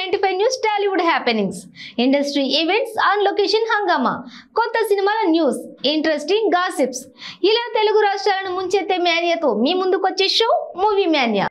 ninety five news Tollywood happenings industry events on location హంగామా కొత్త సినిమాల న్యూస్ ఇంట్రెస్టింగ్ గాసిప్స్ ఇలా తెలుగు రాష్ట్రాలను ముంచెత్తే మేనియాతో మీ ముందుకొచ్చే show movie mania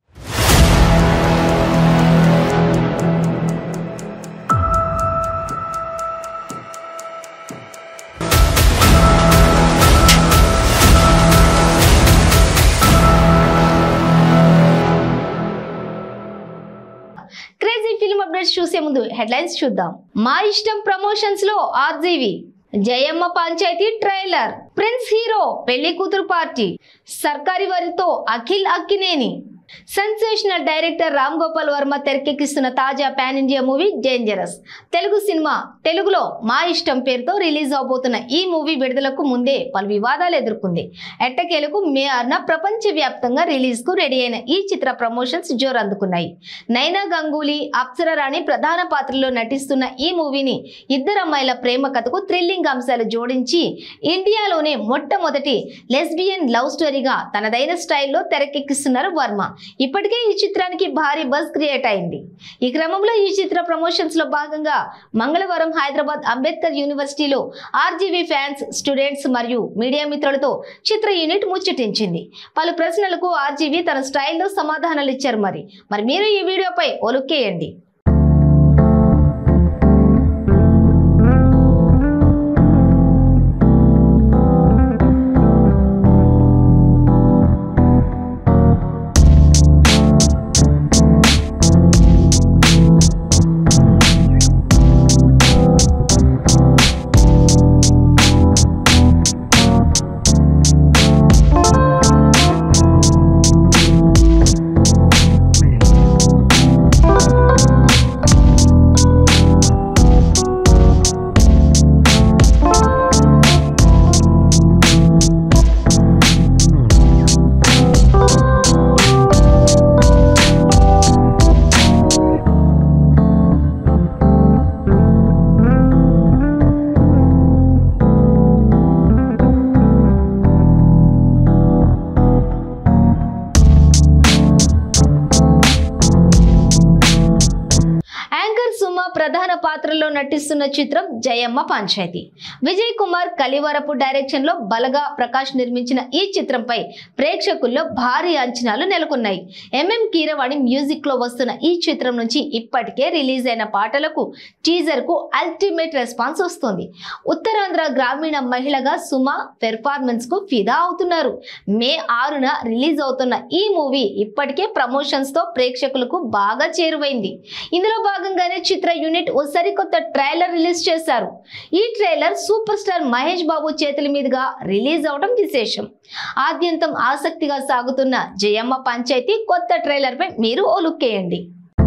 crazy film updates చూసే ముందు హెడ్లైన్స్ చూద్దాం మా ఇష్టం ప్రమోషన్స్ లో RGV Jayamma Panchayathi trailer prince hero పెళ్లి కూతురు పార్టీ సర్కారీ వారితో అఖిల్ అక్కినేని సెన్సేషనల్ డైరెక్టర్ రామ్ గోపాల్ వర్మ తెరకెక్కిస్తున్న తాజా pan India movie dangerous Telugu cinema తెలుగులో మా ఇష్టం పేరుతో రిలీజ్ అవబోతున్న ఈ మూవీ విడుదలకు ముందే పలు వివాదాలు ఎదుర్కొంది ఎట్టకేలకు మే ఆరున ప్రపంచ వ్యాప్తంగా రిలీజ్ కు రెడీ అయిన ఈ చిత్ర ప్రమోషన్స్ జోరు అందుకున్నాయి నైనా గంగూలీ అప్సర రాణి ప్రధాన పాత్రలో నటిస్తున్న ఈ మూవీని ఇద్దరు అమ్మాయిల ప్రేమ కథకు థ్రిల్లింగ్ అంశాలు జోడించి ఇండియాలోనే మొట్టమొదటి లెస్బియన్ లవ్ స్టోరీగా తనదైన స్టైల్లో తెరకెక్కిస్తున్నారు వర్మ ఇప్పటికే ఈ చిత్రానికి భారీ బజ్ క్రియేట్ అయింది ఈ క్రమంలో ఈ చిత్ర ప్రమోషన్స్ లో భాగంగా మంగళవారం హైదరాబాద్ అంబేద్కర్ యూనివర్సిటీలో ఆర్జీవీ ఫ్యాన్స్ స్టూడెంట్స్ మరియు మీడియా మిత్రులతో చిత్ర యూనిట్ ముచ్చటించింది పలు ప్రశ్నలకు ఆర్జీవీ తన స్టైల్లో సమాధానాలు ఇచ్చారు మరి మరి మీరు ఈ వీడియోపై ఒలుక్కేయండి యాంకర్ సుమ ప్రధాన పాత్రలో నటిస్తున్న చిత్రం జయమ్మ పంచాయతీ విజయ్ కుమార్ కలివరపు డైరెక్షన్ లో బలగా ప్రకాష్ నిర్మించిన ఈ చిత్రంపై ప్రేక్షకుల్లో భారీ అంచనాలు నెలకొన్నాయి ఎంఎం కీరవాణి మ్యూజిక్ లో వస్తున్న ఈ చిత్రం నుంచి ఇప్పటికే రిలీజ్ అయిన పాటలకు టీజర్ కు అల్టిమేట్ రెస్పాన్స్ వస్తుంది ఉత్తరాంధ్ర గ్రామీణ మహిళగా సుమ పెర్ఫార్మెన్స్ కు ఫిదా అవుతున్నారు మే ఆరున రిలీజ్ అవుతున్న ఈ మూవీ ఇప్పటికే ప్రమోషన్స్ తో ప్రేక్షకులకు బాగా చేరువైంది ఇందులో భాగంగానే చిత్ర యూనిట్ ఓ సరికొత్త ట్రైలర్ రిలీజ్ చేశారు ఈ trailer super star Mahesh Babu చేతుల మీదుగా రిలీజ్ అవడం విశేషం ఆద్యంతం ఆసక్తిగా సాగుతున్న జయమ్మ పంచాయతీ కొత్త ట్రైలర్ పై మీరు ఓ లుక్ వేయండి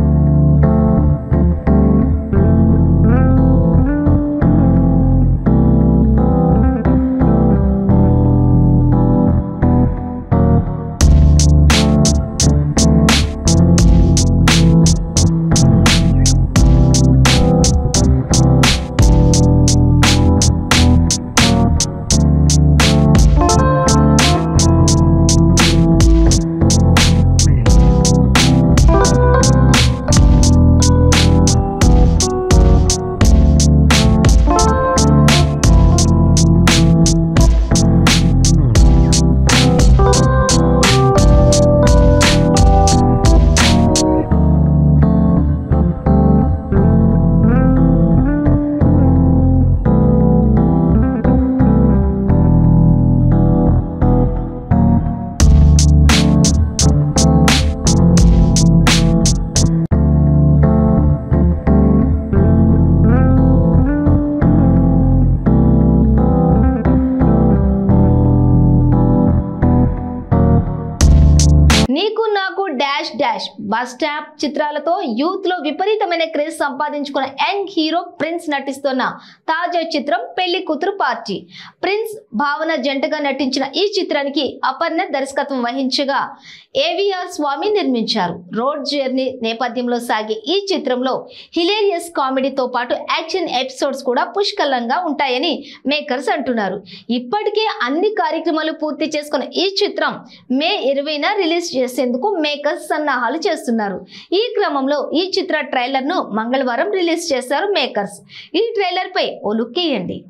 Neeku Naaku dash dash bus stop చిత్రాలతో యూత్ లో విపరీతమైన క్రేజ్ సంపాదించుకున్న యంగ్ హీరో ప్రిన్స్ నటిస్తున్న తాజా చిత్రం పెళ్లి కూతురు పార్టీ ప్రిన్స్ భావన జంటగా నటించిన ఈ చిత్రానికి అపర్ణ దర్శకత్వం వహించగా ఏవిఆర్ స్వామి నిర్మించారు రోడ్ జర్నీ నేపథ్యంలో సాగే ఈ చిత్రంలో హిలేరియస్ కామెడీతో పాటు యాక్షన్ ఎపిసోడ్స్ కూడా పుష్కలంగా ఉంటాయని మేకర్స్ అంటున్నారు ఇప్పటికే అన్ని కార్యక్రమాలు పూర్తి చేసుకున్న ఈ చిత్రం మే ఇరవైన రిలీజ్ చేసేందుకు మేకర్స్ సన్నాహాలు సన్నాహాలు చేస్తున్నారు ఈ క్రమంలో ఈ చిత్ర ట్రైలర్ ను మంగళవారం రిలీజ్ చేశారు మేకర్స్ ఈ ట్రైలర్ పై ఓ లుక్ ఇయ్యండి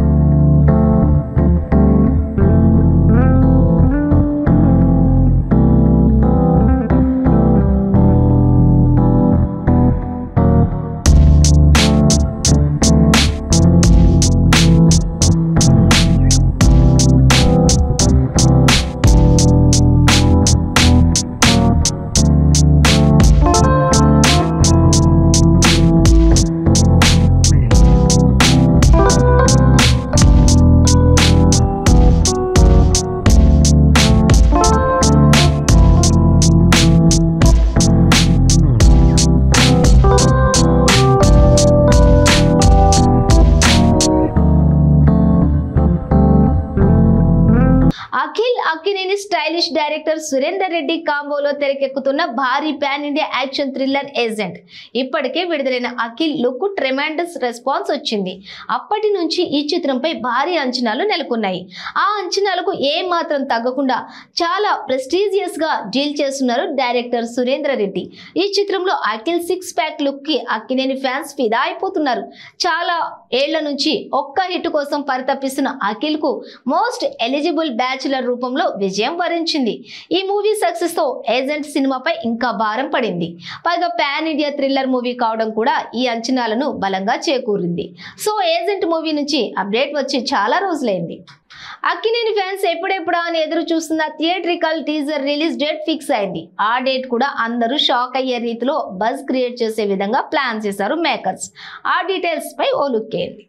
అఖిల్ అక్కినేని స్టైలిష్ డైరెక్టర్ సురేందర్ రెడ్డి కాంబోలో తెరకెక్కుతున్న భారీ pan India action thriller agent ఇప్పటికే విడుదలైన అఖిల్ లుక్ ట్రెమాండస్ రెస్పాన్స్ వచ్చింది అప్పటి నుంచి ఈ చిత్రంపై భారీ అంచనాలు నెలకొన్నాయి ఆ అంచనాలకు ఏ మాత్రం తగ్గకుండా చాలా ప్రెస్టీజియస్ గా డీల్ చేస్తున్నారు డైరెక్టర్ సురేంద్ర రెడ్డి ఈ చిత్రంలో అఖిల్ సిక్స్ ప్యాక్ లుక్ కి అక్కినేని ఫ్యాన్స్ ఫిదా అయిపోతున్నారు చాలా ఏళ్ల నుంచి ఒక్క హిట్ కోసం పరితపిస్తున్న అఖిల్ కు మోస్ట్ ఎలిజిబుల్ బ్యాచులర్ రూపంలో విజయం వరించింది ఈ మూవీ సక్సెస్ తో ఏజెంట్ సినిమాపై ఇంకా భారం పడింది పైగా పాన్ ఇండియా థ్రిల్లర్ మూవీ కావడం కూడా ఈ అంచనాలను బలంగా చేకూరింది సో ఏజెంట్ మూవీ నుంచి అప్డేట్ వచ్చి చాలా రోజులైంది అక్కినేని ఫ్యాన్స్ ఎప్పుడెప్పుడా అని ఎదురు చూస్తున్న theatrical teaser release date fix అయింది ఆ డేట్ కూడా అందరూ షాక్ అయ్యే రీతిలో బజ్ క్రియేట్ చేసే విధంగా ప్లాన్ చేశారు మేకర్స్ ఆ డీటెయిల్స్ పై ఓ లుక్ వేయండి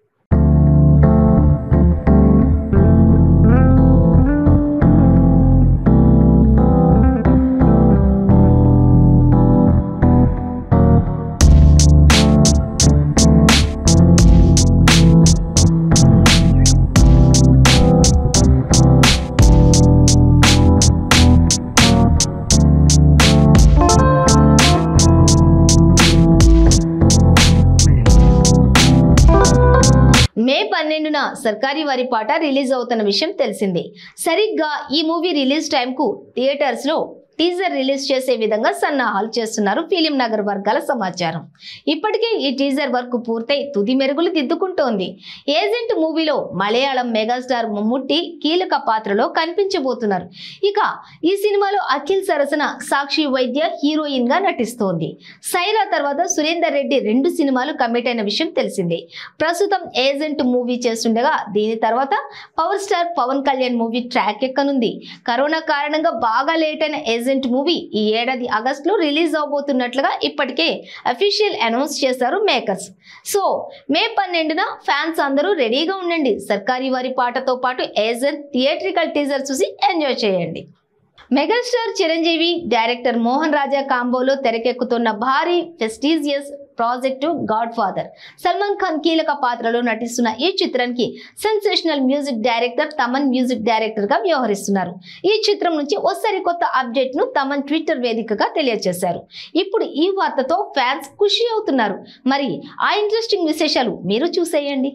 మే పన్నెండున సర్కారీ వారి పాట రిలీజ్ అవుతున్న విషయం తెలిసిందే సరిగ్గా ఈ మూవీ రిలీజ్ టైంకు థియేటర్స్ లో టీజర్ రిలీజ్ చేసే విధంగా సన్నాహాలు చేస్తున్నారు ఫిలిం నగర్ వర్గాల సమాచారం ఇప్పటికే ఈ టీజర్ వర్క్ పూర్తయి తుది మెరుగులు దిద్దుకుంటోంది ఏజెంట్ మూవీలో మలయాళం మెగాస్టార్ మమ్ముట్టి కీలక పాత్రలో కనిపించబోతున్నారు ఇక ఈ సినిమాలో అఖిల్ సరసన సాక్షి వైద్య హీరోయిన్ గా నటిస్తోంది సైరా తర్వాత సురేందర్ రెడ్డి రెండు సినిమాలు కమిట్ అయిన విషయం తెలిసిందే ప్రస్తుతం ఏజెంట్ మూవీ చేస్తుండగా దీని తర్వాత power star Pawan Kalyan movie track ఎక్కనుంది కరోనా కారణంగా బాగా లేట్ అయిన ఏజెంట్ మూవీ ఈ ఏడాది ఆగస్టులో రిలీజ్ అవబోతున్నట్లుగా ఇప్పటికే అఫీషియల్ అనౌన్స్ చేశారు మేకర్స్ సో మే పన్నెండున ఫ్యాన్స్ అందరూ రెడీగా ఉండండి సర్కారీ వారి పాటతో పాటు ఏజెంట్ థియేట్రికల్ టీజర్ చూసి ఎంజాయ్ చేయండి మెగాస్టార్ చిరంజీవి డైరెక్టర్ మోహన్ రాజా కాంబోలో తెరకెక్కుతున్న భారీ prestigious project god father Salman Khan కీలక పాత్రలో నటిస్తున్న ఈ చిత్రానికి sensational music director Thaman music director గా వ్యవహరిస్తున్నారు ఈ చిత్రం నుంచి ఓ సరికొత్త అప్డేట్ ను తమన్ ట్విట్టర్ వేదికగా తెలియజేశారు ఇప్పుడు ఈ వార్తతో ఫ్యాన్స్ ఖుషి అవుతున్నారు మరి ఆ ఇంట్రెస్టింగ్ విశేషాలు మీరు చూసేయండి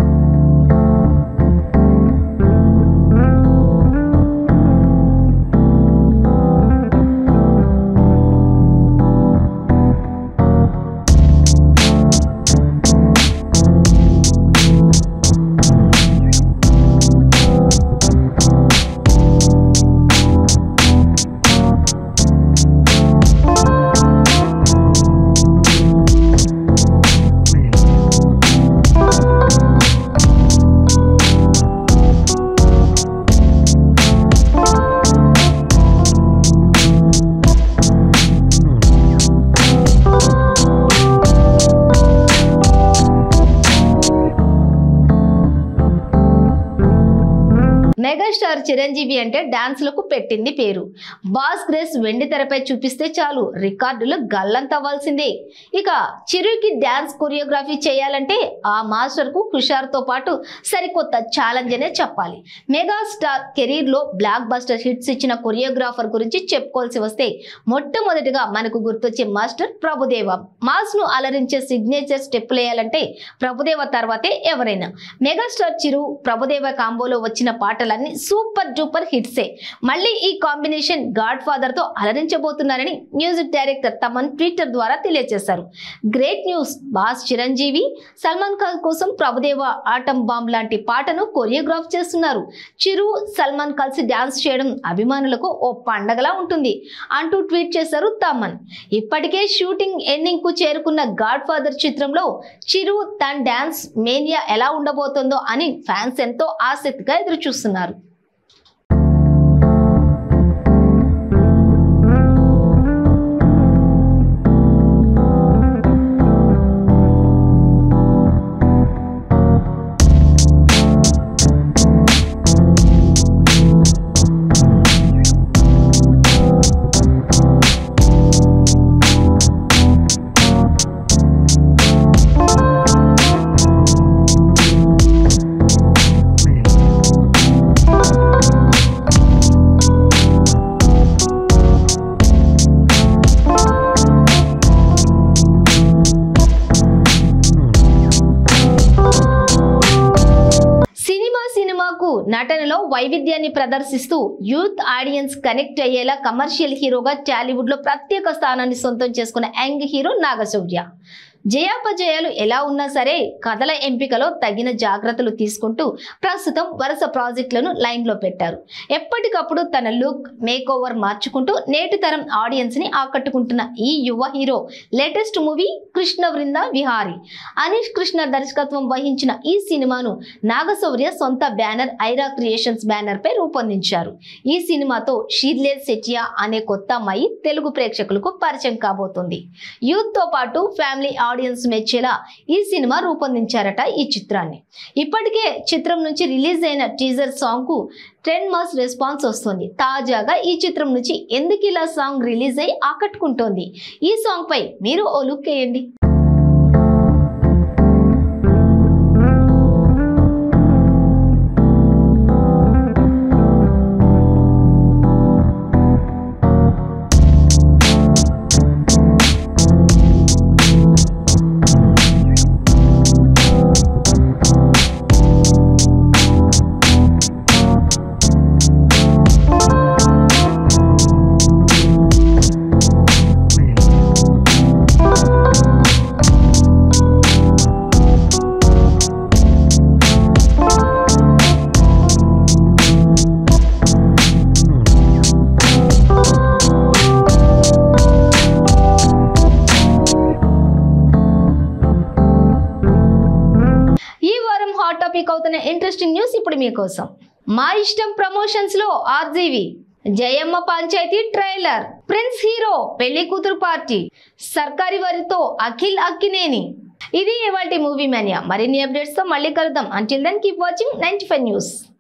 మెగాస్టార్ చిరంజీవి అంటే డాన్స్లకు పెట్టింది పేరు బాస్ గ్రేస్ వెండి తెరపై చూపిస్తే చాలు రికార్డులు గల్లంతవ్వాల్సిందే ఇక చిరుకి డాన్స్ కొరియోగ్రఫీ చేయాలంటే ఆ మాస్టర్ కు హుషార్తో పాటు సరికొత్త ఛాలెంజ్ అనే చెప్పాలి మెగాస్టార్ కెరీర్ లో బ్లాక్ బస్టర్ హిట్స్ ఇచ్చిన కొరియోగ్రాఫర్ గురించి చెప్పుకోవాల్సి వస్తే మొట్టమొదటిగా మనకు గుర్తొచ్చే మాస్టర్ ప్రభుదేవ మాస్ ను అలరించే సిగ్నేచర్ స్టెప్పులు వేయాలంటే ప్రభుదేవ తర్వాతే ఎవరైనా మెగాస్టార్ చిరు ప్రభుదేవ కాంబోలో వచ్చిన పాటలన్నీ సూపర్ డూపర్ హిట్సే మళ్ళీ ఈ కాంబినేషన్ గాడ్ ఫాదర్ తో అలరించబోతున్నారని మ్యూజిక్ డైరెక్టర్ తమన్ ట్విట్టర్ ద్వారా తెలియజేశారు great news boss Chiranjeevi Salman Khan కోసం ప్రభుదేవ ఆటం బాంబ్ లాంటి పాటను కొరియోగ్రాఫ్ చేస్తున్నారు చిరు సల్మాన్ కలిసి డాన్స్ చేయడం అభిమానులకు ఓ పండగలా ఉంటుంది అంటూ ట్వీట్ చేశారు తమన్ ఇప్పటికే షూటింగ్ ఎండింగ్ కు చేరుకున్న గాడ్ ఫాదర్ చిత్రంలో చిరు తన డాన్స్ మేనియా ఎలా ఉండబోతోందో అని ఫ్యాన్స్ ఎంతో ఆసక్తిగా ఎదురు చూస్తున్నారు సినిమా సినిమాకు నటనలో వైవిధ్యాన్ని ప్రదర్శిస్తూ యూత్ ఆడియన్స్ కనెక్ట్ అయ్యేలా కమర్షియల్ హీరోగా టాలీవుడ్ లో ప్రత్యేక స్థానాన్ని సొంతం చేసుకున్న యంగ్ హీరో నాగశౌర్య జయాపజయాలు ఎలా ఉన్నా సరే కథల ఎంపికలో తగిన జాగ్రత్తలు తీసుకుంటూ ప్రస్తుతం వరుస ప్రాజెక్టులను లైన్లో పెట్టారు ఎప్పటికప్పుడు తన లుక్ మేక్ ఓవర్ మార్చుకుంటూ నేటి తరం ఆడియన్స్ ని ఆకట్టుకుంటున్న ఈ యువ hero latest movie Krishna Vrinda Vihari Aneesh Krishna దర్శకత్వం వహించిన ఈ సినిమాను నాగశౌర్య సొంత బ్యానర్ ఐరా క్రియేషన్స్ బ్యానర్ పై రూపొందించారు ఈ సినిమాతో షీర్లే సెటియా అనే కొత్త అమ్మాయి తెలుగు ప్రేక్షకులకు పరిచయం కాబోతుంది యూత్ తో పాటు ఫ్యామిలీ ఆడియన్స్ మెచ్చేలా ఈ సినిమా రూపొందించారట ఈ చిత్రాన్ని ఇప్పటికే చిత్రం నుంచి రిలీజ్ అయిన టీజర్ సాంగ్ కు టెన్ మాస్ రెస్పాన్స్ వస్తుంది తాజాగా ఈ చిత్రం నుంచి ఎందుకు ఇలా సాంగ్ రిలీజ్ అయి ఆకట్టుకుంటోంది ఈ సాంగ్ పై మీరు ఓ లుక్ వేయండి ఈ వారం హాట్ టాపిక్ అవుతున్న ఇంట్రెస్టింగ్ న్యూస్ ఇప్పుడు మీకోసం మా ఇష్టం ప్రమోషన్స్ లో RGV Jayamma Panchayathi trailer prince hero పెళ్లి కూతురు పార్టీ సర్కారీ వారితో అఖిల్ అక్కినేని ఇది ఇవాటి మూవీ మేనియా మరిన్ని అప్డేట్స్ తో మళ్ళీ కలుద్దాం until then keep watching ninety five news